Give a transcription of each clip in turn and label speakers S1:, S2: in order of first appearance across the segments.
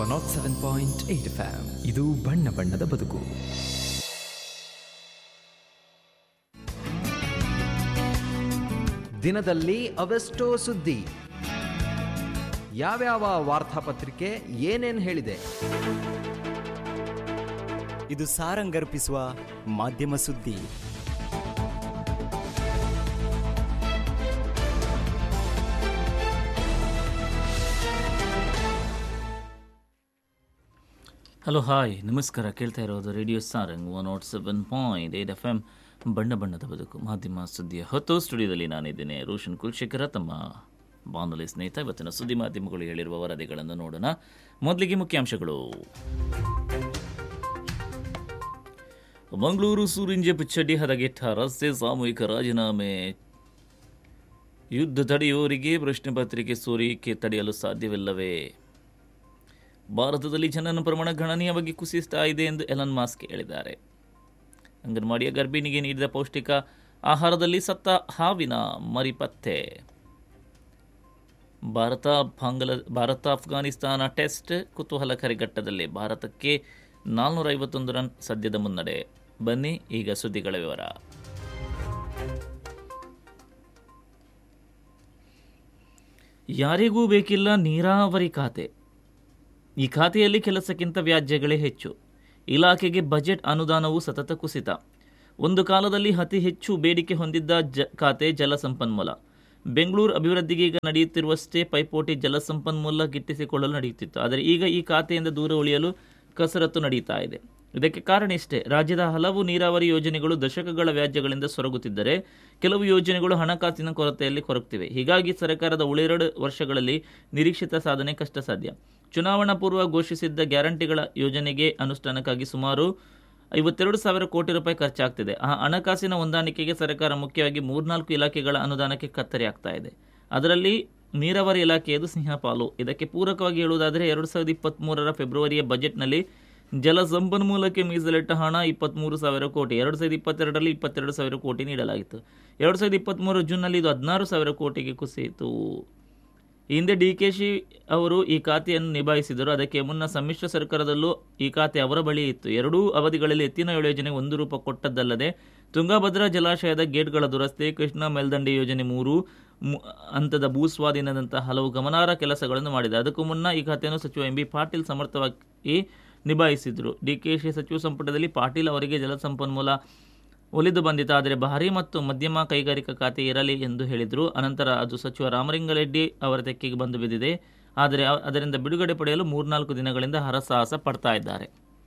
S1: not seven point eight FM ಇದು ಬಣ್ಣ ಬಣ್ಣದ ಬದುಕು
S2: ದಿನದಲ್ಲಿ ಅವೆಷ್ಟೋ ಸುದ್ದಿ ಯಾವ್ಯಾವ ವಾರ್ತಾಪತ್ರಿಕೆ ಏನೇನ್ ಹೇಳಿದೆ
S3: ಇದು ಸಾರಂಗರ್ಪಿಸುವ ಮಾಧ್ಯಮ ಸುದ್ದಿ
S4: ಹಲೋ ಹಾಯ್ ನಮಸ್ಕಾರ ಕೇಳ್ತಾ ಇರೋದು radio Sarang one nought seven point eight F M ಬಣ್ಣ ಬಣ್ಣದ ಬದುಕು ಮಾಧ್ಯಮ ಸುದ್ದಿಯ ಹೊತ್ತು ಸ್ಟುಡಿಯೋದಲ್ಲಿ ನಾನಿದ್ದೇನೆ ರೋಷನ್ ಕುಲ್ಶೇಖರ ತಮ್ಮ ಬಾನುಲಿ ಸ್ನೇಹಿತ ಇವತ್ತಿನ ಸುದ್ದಿ ಮಾಧ್ಯಮಗಳು ಹೇಳಿರುವ ವರದಿಗಳನ್ನು ನೋಡೋಣ ಮೊದಲಿಗೆ ಮುಖ್ಯಾಂಶಗಳು ಮಂಗಳೂರು ಸೂರಿಂಜೆ ಪಿಚ್ಚಡ್ಡಿ ಹದಗೆಟ್ಟ ರಸ್ತೆ ಸಾಮೂಹಿಕ ರಾಜೀನಾಮೆ ಯುದ್ಧ ತಡೆಯುವವರಿಗೆ ಪ್ರಶ್ನೆ ಪತ್ರಿಕೆ ಸೋರಿಕೆ ತಡೆಯಲು ಸಾಧ್ಯವಿಲ್ಲವೇ ಭಾರತದಲ್ಲಿ ಜನನ ಪ್ರಮಾಣ ಗಣನೀಯವಾಗಿ ಕುಸಿಸ್ತಾ ಇದೆ ಎಂದು ಎಲನ್ ಮಾಸ್ಕ್ ಹೇಳಿದ್ದಾರೆ ಅಂಗನವಾಡಿಯ ಗರ್ಭಿಣಿಗೆ ನೀಡಿದ ಪೌಷ್ಟಿಕ ಆಹಾರದಲ್ಲಿ ಸತ್ತ ಹಾವಿನ ಮರಿ ಪತ್ತೆ ಭಾರತ ಬಾಂಗ್ಲಾ ಭಾರತ ಅಫ್ಘಾನಿಸ್ತಾನ ಟೆಸ್ಟ್ ಕುತೂಹಲಕಾರಿ ಘಟ್ಟದಲ್ಲಿ ಭಾರತಕ್ಕೆ ನಾಲ್ನೂರ ಐವತ್ತೊಂದು ರನ್ ಸದ್ಯದ ಮುನ್ನಡೆ ಬನ್ನಿ ಈಗ ಸುದ್ದಿಗಳ ವಿವರ ಯಾರಿಗೂ ಬೇಕಿಲ್ಲ ನೀರಾವರಿ ಖಾತೆ ಈ ಖಾತೆಯಲ್ಲಿ ಕೆಲಸಕ್ಕಿಂತ ವ್ಯಾಜ್ಯಗಳೇ ಹೆಚ್ಚು ಇಲಾಖೆಗೆ ಬಜೆಟ್ ಅನುದಾನವು ಸತತ ಕುಸಿತ ಒಂದು ಕಾಲದಲ್ಲಿ ಅತಿ ಹೆಚ್ಚು ಬೇಡಿಕೆ ಹೊಂದಿದ್ದ ಜ ಖಾತೆ ಜಲಸಂಪನ್ಮೂಲ ಬೆಂಗಳೂರು ಅಭಿವೃದ್ಧಿಗೆ ಈಗ ನಡೆಯುತ್ತಿರುವಷ್ಟೇ ಪೈಪೋಟಿ ಜಲಸಂಪನ್ಮೂಲ ಗಿಟ್ಟಿಸಿಕೊಳ್ಳಲು ನಡೆಯುತ್ತಿತ್ತು ಆದರೆ ಈಗ ಈ ಖಾತೆಯಿಂದ ದೂರ ಉಳಿಯಲು ಕಸರತ್ತು ನಡೀತಾ ಇದೆ ಇದಕ್ಕೆ ಕಾರಣ ಇಷ್ಟೇ ರಾಜ್ಯದ ಹಲವು ನೀರಾವರಿ ಯೋಜನೆಗಳು ದಶಕಗಳ ವ್ಯಾಜ್ಯಗಳಿಂದ ಸೊರಗುತ್ತಿದ್ದರೆ ಕೆಲವು ಯೋಜನೆಗಳು ಹಣಕಾಸಿನ ಕೊರತೆಯಲ್ಲಿ ಕೊರಗ್ತಿವೆ ಹೀಗಾಗಿ ಸರ್ಕಾರದ ಉಳಿರೆರಡು ವರ್ಷಗಳಲ್ಲಿ ನಿರೀಕ್ಷಿತ ಸಾಧನೆ ಕಷ್ಟ ಸಾಧ್ಯ ಚುನಾವಣಾ ಪೂರ್ವ ಘೋಷಿಸಿದ್ದ ಗ್ಯಾರಂಟಿಗಳ ಯೋಜನೆಗೆ ಅನುಷ್ಠಾನಕ್ಕಾಗಿ ಸುಮಾರು ಐವತ್ತೆರಡು ಸಾವಿರ ಕೋಟಿ ರೂಪಾಯಿ ಖರ್ಚಾಗ್ತಿದೆ ಆ ಹಣಕಾಸಿನ ಹೊಂದಾಣಿಕೆಗೆ ಸರ್ಕಾರ ಮುಖ್ಯವಾಗಿ ಮೂರ್ನಾಲ್ಕು ಇಲಾಖೆಗಳ ಅನುದಾನಕ್ಕೆ ಕತ್ತರಿ ಆಗ್ತಾ ಇದೆ ಅದರಲ್ಲಿ ನೀರಾವರಿ ಇಲಾಖೆಯದು ಸಿಂಹಪಾಲು ಇದಕ್ಕೆ ಪೂರಕವಾಗಿ ಹೇಳುವುದಾದರೆ ಎರಡು ಸಾವಿರದ ಇಪ್ಪತ್ತ್ಮೂರರ ಫೆಬ್ರವರಿಯ ಬಜೆಟ್ನಲ್ಲಿ ಜಲ ಸಂಪನ್ಮೂಲಕ್ಕೆ ಮೀಸಲಿಟ್ಟ ಹಣ ಇಪ್ಪತ್ತ್ಮೂರು ಸಾವಿರ ಕೋಟಿ ಎರಡು ಸಾವಿರದ ಇಪ್ಪತ್ತೆರಡರಲ್ಲಿ ಇಪ್ಪತ್ತೆರಡು ಸಾವಿರ ಕೋಟಿ ನೀಡಲಾಗಿತ್ತು ಎರಡು ಸಾವಿರದ ಇಪ್ಪತ್ತ್ಮೂರು ಜೂನ್ನಲ್ಲಿ ಇದು ಹದಿನಾರು ಸಾವಿರ ಕೋಟಿಗೆ ಕುಸಿಯಿತು ಈ ಹಿಂದೆ ಡಿ ಕೆ ಶಿ ಅವರು ಈ ಖಾತೆಯನ್ನು ನಿಭಾಯಿಸಿದರು ಅದಕ್ಕೆ ಮುನ್ನ ಸಮ್ಮಿಶ್ರ ಸರ್ಕಾರದಲ್ಲೂ ಈ ಖಾತೆ ಅವರ ಬಳಿ ಇತ್ತು ಎರಡೂ ಅವಧಿಗಳಲ್ಲಿ ಎತ್ತಿನ ಯೋಜನೆಗೆ ಒಂದು ರೂಪ ಕೊಟ್ಟದ್ದಲ್ಲದೆ ತುಂಗಭದ್ರಾ ಜಲಾಶಯದ ಗೇಟ್ಗಳ ದುರಸ್ತಿ ಕೃಷ್ಣಾ ಮೇಲ್ದಂಡೆ ಯೋಜನೆ ಮೂರು ಮು- ಹಂತದ ಭೂಸ್ವಾಧೀನದಂತಹ ಹಲವು ಗಮನಾರ್ಹ ಕೆಲಸಗಳನ್ನು ಮಾಡಿದೆ ಅದಕ್ಕೂ ಮುನ್ನ ಈ ಖಾತೆಯನ್ನು ಸಚಿವ ಎಂ ಬಿ ಪಾಟೀಲ್ ಸಮರ್ಥವಾಗಿ ನಿಭಾಯಿಸಿದರು ಡಿ ಕೆ ಶಿ ಸಚಿವ ಸಂಪುಟದಲ್ಲಿ ಪಾಟೀಲ್ ಅವರಿಗೆ ಜಲಸಂಪನ್ಮೂಲ ಒಲಿದು ಬಂದಿತು ಆದರೆ ಭಾರಿ ಮತ್ತು ಮಧ್ಯಮ ಕೈಗಾರಿಕಾ ಖಾತೆ ಇರಲಿ ಎಂದು ಹೇಳಿದರು ಅನಂತರ ಅದು ಸಚಿವ ರಾಮಲಿಂಗಾರೆಡ್ಡಿ ಅವರ ತೆಕ್ಕೆಗೆ ಬಂದು ಬಿದ್ದಿದೆ ಆದರೆ ಅ- ಅದರಿಂದ ಬಿಡುಗಡೆ ಪಡೆಯಲು ಮೂರ್ನಾಲ್ಕು ದಿನಗಳಿಂದ ಹರಸಾಹಸ ಪಡ್ತಾ ಇದ್ದಾರೆ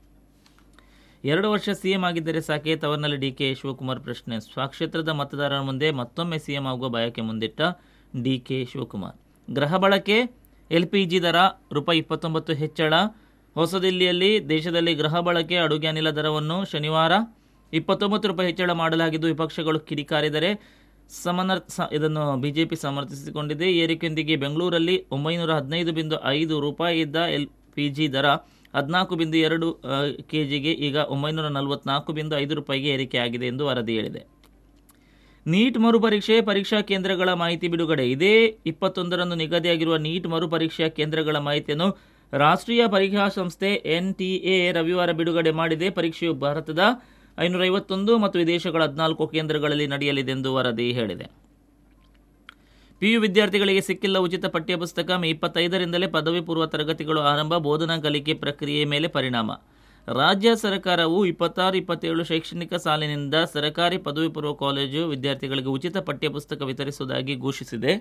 S4: ಎರಡು ವರ್ಷ ಸಿಎಂ ಆಗಿದ್ದರೆ ಸಾಕೆ ತವರಿನಲ್ಲಿ ಡಿ ಕೆ ಶಿವಕುಮಾರ್ ಪ್ರಶ್ನೆ ಸ್ವಕ್ಷೇತ್ರದ ಮತದಾರರ ಮುಂದೆ ಮತ್ತೊಮ್ಮೆ ಸಿಎಂ ಆಗುವ ಬಯಕೆ ಮುಂದಿಟ್ಟ ಡಿ ಕೆ ಶಿವಕುಮಾರ್ ಗೃಹ ಬಳಕೆ ಎಲ್ಪಿಜಿ ದರ ರೂಪಾಯಿ ಇಪ್ಪತ್ತೊಂಬತ್ತು ಹೆಚ್ಚಳ ಹೊಸದಿಲ್ಲಿಯಲ್ಲಿ ದೇಶದಲ್ಲಿ ಗೃಹ ಬಳಕೆ ಅಡುಗೆ ಅನಿಲ ದರವನ್ನು ಶನಿವಾರ ಇಪ್ಪತ್ತೊಂಬತ್ತು ರೂಪಾಯಿ ಹೆಚ್ಚಳ ಮಾಡಲಾಗಿದ್ದು ವಿಪಕ್ಷಗಳು ಕಿಡಿಕಾರಿದರೆ ಸಮನರ್ ಸ- ಇದನ್ನು ಬಿಜೆಪಿ ಸಮರ್ಥಿಸಿಕೊಂಡಿದೆ ಏರಿಕೆಯೊಂದಿಗೆ ಬೆಂಗಳೂರಲ್ಲಿ ಒಂಬೈನೂರ ಹದಿನೈದು ಬಿಂದು ಐದು ರೂಪಾಯಿ ಇದ್ದ ಎಲ್ ಪಿ ಜಿ ದರ ಹದಿನಾಲ್ಕು ಬಿಂದು ಎರಡು ಕೆ ಜಿಗೆ ಈಗ ಒಂಬೈನೂರ ನಲವತ್ನಾಲ್ಕು ಬಿಂದು ಐದು ರೂಪಾಯಿಗೆ ಏರಿಕೆಯಾಗಿದೆ ಎಂದು ವರದಿ ಹೇಳಿದೆ ನೀಟ್ ಮರುಪರೀಕ್ಷೆ ಪರೀಕ್ಷಾ ಕೇಂದ್ರಗಳ ಮಾಹಿತಿ ಬಿಡುಗಡೆ ಇದೇ ಇಪ್ಪತ್ತೊಂದರಂದು ನಿಗದಿಯಾಗಿರುವ ನೀಟ್ ಮರುಪರೀಕ್ಷಾ ಕೇಂದ್ರಗಳ ಮಾಹಿತಿಯನ್ನು ರಾಷ್ಟ್ರೀಯ ಪರೀಕ್ಷಾ ಸಂಸ್ಥೆ ಎನ್ಟಿಎ ರವಿವಾರ ಬಿಡುಗಡೆ ಮಾಡಿದೆ ಪರೀಕ್ಷೆಯು ಭಾರತದ ಐನೂರ ಐವತ್ತೊಂದು ಮತ್ತು ವಿದೇಶಗಳ ಹದಿನಾಲ್ಕು ಕೇಂದ್ರಗಳಲ್ಲಿ ನಡೆಯಲಿದೆ ಎಂದು ವರದಿ ಹೇಳಿದೆ ಪಿಯು ವಿದ್ಯಾರ್ಥಿಗಳಿಗೆ ಸಿಕ್ಕಿಲ್ಲ ಉಚಿತ ಪಠ್ಯಪುಸ್ತಕ ಮೇ ಇಪ್ಪತ್ತೈದರಿಂದಲೇ ಪದವಿ ಪೂರ್ವ ತರಗತಿಗಳು ಆರಂಭ ಬೋಧನಾ ಕಲಿಕೆ ಪ್ರಕ್ರಿಯೆ ಮೇಲೆ ಪರಿಣಾಮ ರಾಜ್ಯ ಸರ್ಕಾರವು ಇಪ್ಪತ್ತಾರು ಇಪ್ಪತ್ತೇಳು ಶೈಕ್ಷಣಿಕ ಸಾಲಿನಿಂದ ಸರ್ಕಾರಿ ಪದವಿ ಪೂರ್ವ ಕಾಲೇಜು ವಿದ್ಯಾರ್ಥಿಗಳಿಗೆ ಉಚಿತ ಪಠ್ಯಪುಸ್ತಕ ವಿತರಿಸುವುದಾಗಿ ಘೋಷಿಸಿದೆ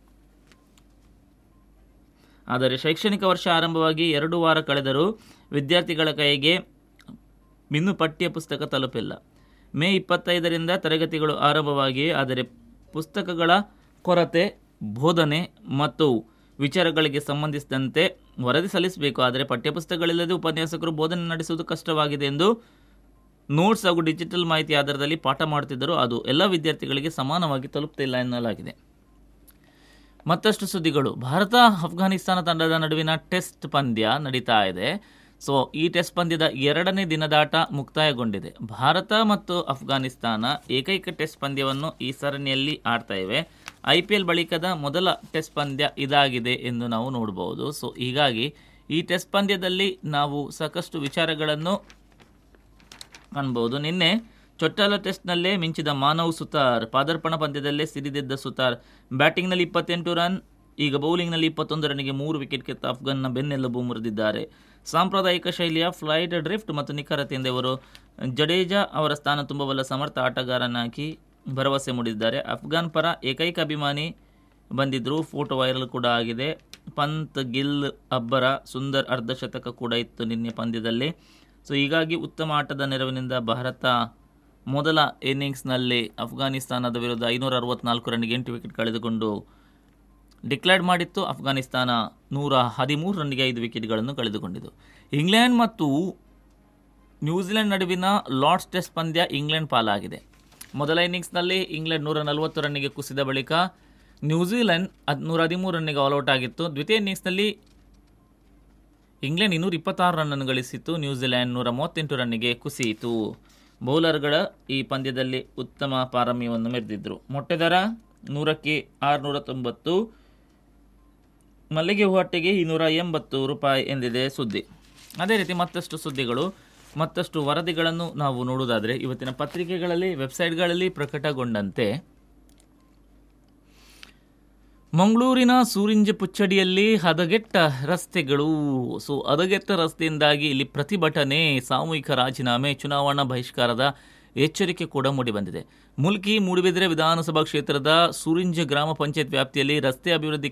S4: ಆದರೆ ಶೈಕ್ಷಣಿಕ ವರ್ಷ ಆರಂಭವಾಗಿ ಎರಡು ವಾರ ಕಳೆದರೂ ವಿದ್ಯಾರ್ಥಿಗಳ ಕೈಗೆ ಇನ್ನೂ ಪಠ್ಯ ಪುಸ್ತಕ ತಲುಪಿಲ್ಲ ಮೇ ಇಪ್ಪತ್ತೈದರಿಂದ ತರಗತಿಗಳು ಆರಂಭವಾಗಿ ಆದರೆ ಪುಸ್ತಕಗಳ ಕೊರತೆ ಬೋಧನೆ ಮತ್ತು ವಿಚಾರಗಳಿಗೆ ಸಂಬಂಧಿಸಿದಂತೆ ವರದಿ ಸಲ್ಲಿಸಬೇಕು ಆದರೆ ಪಠ್ಯಪುಸ್ತಕಗಳಿಲ್ಲದೆ ಉಪನ್ಯಾಸಕರು ಬೋಧನೆ ನಡೆಸುವುದು ಕಷ್ಟವಾಗಿದೆ ಎಂದು ನೋಟ್ಸ್ ಹಾಗೂ ಡಿಜಿಟಲ್ ಮಾಹಿತಿ ಆಧಾರದಲ್ಲಿ ಪಾಠ ಮಾಡುತ್ತಿದ್ದರೂ ಅದು ಎಲ್ಲ ವಿದ್ಯಾರ್ಥಿಗಳಿಗೆ ಸಮಾನವಾಗಿ ತಲುಪ್ತಿಲ್ಲ ಎನ್ನಲಾಗಿದೆ ಮತ್ತಷ್ಟು ಸುದ್ದಿಗಳು ಭಾರತ ಅಫ್ಘಾನಿಸ್ತಾನ ತಂಡದ ನಡುವಿನ ಟೆಸ್ಟ್ ಪಂದ್ಯ ನಡೀತಾ ಇದೆ ಸೊ ಈ ಟೆಸ್ಟ್ ಪಂದ್ಯದ ಎರಡನೇ ದಿನದಾಟ ಮುಕ್ತಾಯಗೊಂಡಿದೆ ಭಾರತ ಮತ್ತು ಅಫ್ಘಾನಿಸ್ತಾನ ಏಕೈಕ ಟೆಸ್ಟ್ ಪಂದ್ಯವನ್ನು ಈ ಸರಣಿಯಲ್ಲಿ ಆಡ್ತಾ ಇವೆ ಐ ಪಿ ಎಲ್ ಬಳಿಕದ ಮೊದಲ ಟೆಸ್ಟ್ ಪಂದ್ಯ ಇದಾಗಿದೆ ಎಂದು ನಾವು ನೋಡಬಹುದು ಸೊ ಹೀಗಾಗಿ ಈ ಟೆಸ್ಟ್ ಪಂದ್ಯದಲ್ಲಿ ನಾವು ಸಾಕಷ್ಟು ವಿಚಾರಗಳನ್ನು ಕಾಣ್ಬೋದು ನಿನ್ನೆ ಚೊಟ್ಟಾಲ ಟೆಸ್ಟ್ನಲ್ಲೇ ಮಿಂಚಿದ ಮಾನವ್ ಸುತಾರ್ ಪಾದಾರ್ಪಣ ಪಂದ್ಯದಲ್ಲೇ ಸಿಡಿದೆದ್ದ ಸುತಾರ್ ಬ್ಯಾಟಿಂಗ್ನಲ್ಲಿ ಇಪ್ಪತ್ತೆಂಟು ರನ್ ಈಗ ಬೌಲಿಂಗ್ನಲ್ಲಿ ಇಪ್ಪತ್ತೊಂದು ರನ್ನಿಗೆ ಮೂರು ವಿಕೆಟ್ ಕಿತ್ತ ಅಫ್ಘನ್ನ ಬೆನ್ನೆಲುಬು ಮುರಿದಿದ್ದಾರೆ ಸಾಂಪ್ರದಾಯಿಕ ಶೈಲಿಯ ಫ್ಲೈಟ್ ಡ್ರಿಫ್ಟ್ ಮತ್ತು ನಿಖರತೆಯಿಂದ ಇವರು ಜಡೇಜಾ ಅವರ ಸ್ಥಾನ ತುಂಬಬಲ್ಲ ಸಮರ್ಥ ಆಟಗಾರನಾಗಿ ಭರವಸೆ ಮೂಡಿದ್ದಾರೆ ಅಫ್ಘಾನ್ ಪರ ಏಕೈಕ ಅಭಿಮಾನಿ ಬಂದಿದ್ದರು ಫೋಟೋ ವೈರಲ್ ಕೂಡ ಆಗಿದೆ ಪಂತ್ ಗಿಲ್ ಅಬ್ಬರ ಸುಂದರ್ ಅರ್ಧಶತಕ ಕೂಡ ಇತ್ತು ನಿನ್ನೆ ಪಂದ್ಯದಲ್ಲಿ ಸೊ ಹೀಗಾಗಿ ಉತ್ತಮ ಆಟದ ನೆರವಿನಿಂದ ಭಾರತ ಮೊದಲ ಇನ್ನಿಂಗ್ಸ್ನಲ್ಲಿ ಅಫ್ಘಾನಿಸ್ತಾನದ ವಿರುದ್ಧ ಐನೂರ ಅರವತ್ನಾಲ್ಕು ರನ್ನಿಗೆ ಎಂಟು ವಿಕೆಟ್ ಕಳೆದುಕೊಂಡು ಡಿಕ್ಲೇರ್ ಮಾಡಿತ್ತು ಅಫ್ಘಾನಿಸ್ತಾನ ನೂರ ಹದಿಮೂರು ರನ್ನಿಗೆ ಐದು ವಿಕೆಟ್ಗಳನ್ನು ಕಳೆದುಕೊಂಡಿತು ಇಂಗ್ಲೆಂಡ್ ಮತ್ತು ನ್ಯೂಜಿಲೆಂಡ್ ನಡುವಿನ ಲಾರ್ಡ್ಸ್ ಟೆಸ್ಟ್ ಪಂದ್ಯ ಇಂಗ್ಲೆಂಡ್ ಪಾಲಾಗಿದೆ ಮೊದಲ ಇನ್ನಿಂಗ್ಸ್ನಲ್ಲಿ ಇಂಗ್ಲೆಂಡ್ ನೂರ ನಲವತ್ತು ರನ್ನಿಗೆ ಕುಸಿದ ಬಳಿಕ ನ್ಯೂಜಿಲೆಂಡ್ ಹದ್ ನೂರ ಹದಿಮೂರು ರನ್ನಿಗೆ ಆಲ್ಔಟ್ ಆಗಿತ್ತು ದ್ವಿತೀಯ ಇನ್ನಿಂಗ್ಸ್ನಲ್ಲಿ ಇಂಗ್ಲೆಂಡ್ ಇನ್ನೂರ ಇಪ್ಪತ್ತಾರು ರನ್ನನ್ನು ಗಳಿಸಿತ್ತು ನ್ಯೂಜಿಲೆಂಡ್ ನೂರ ಮೂವತ್ತೆಂಟು ರನ್ನಿಗೆ ಕುಸಿಯಿತು ಬೌಲರ್ಗಳ ಈ ಪಂದ್ಯದಲ್ಲಿ ಉತ್ತಮ ಪಾರಮ್ಯವನ್ನು ಮೆರೆದಿದ್ದರು ಮೊಟ್ಟೆದರ ನೂರಕ್ಕೆ ಆರುನೂರ ತೊಂಬತ್ತು ಮಲ್ಲಿಗೆ ಹೂವಟ್ಟಿಗೆ ಇನ್ನೂರ ಎಂಬತ್ತು ರೂಪಾಯಿ ಎಂದಿದೆ ಸುದ್ದಿ ಅದೇ ರೀತಿ ಮತ್ತಷ್ಟು ಸುದ್ದಿಗಳು ಮತ್ತಷ್ಟು ವರದಿಗಳನ್ನು ನಾವು ನೋಡುವುದಾದರೆ ಇವತ್ತಿನ ಪತ್ರಿಕೆಗಳಲ್ಲಿ ವೆಬ್ಸೈಟ್ಗಳಲ್ಲಿ ಪ್ರಕಟಗೊಂಡಂತೆ ಮಂಗಳೂರಿನ ಸೂರಿಂಜ ಪುಚ್ಚಡಿಯಲ್ಲಿ ಹದಗೆಟ್ಟ ರಸ್ತೆಗಳು ಸೊ ಹದಗೆಟ್ಟ ರಸ್ತೆಯಿಂದಾಗಿ ಇಲ್ಲಿ ಪ್ರತಿಭಟನೆ ಸಾಮೂಹಿಕ ರಾಜೀನಾಮೆ ಚುನಾವಣಾ ಬಹಿಷ್ಕಾರದ ಎಚ್ಚರಿಕೆ ಕೂಡ ಮೂಡಿಬಂದಿದೆ ಮುಲ್ಕಿ ಮೂಡುಬಿದಿರೆ ವಿಧಾನಸಭಾ ಕ್ಷೇತ್ರದ ಸೂರಿಂಜ ಗ್ರಾಮ ಪಂಚಾಯತ್ ವ್ಯಾಪ್ತಿಯಲ್ಲಿ ರಸ್ತೆ ಅಭಿವೃದ್ಧಿ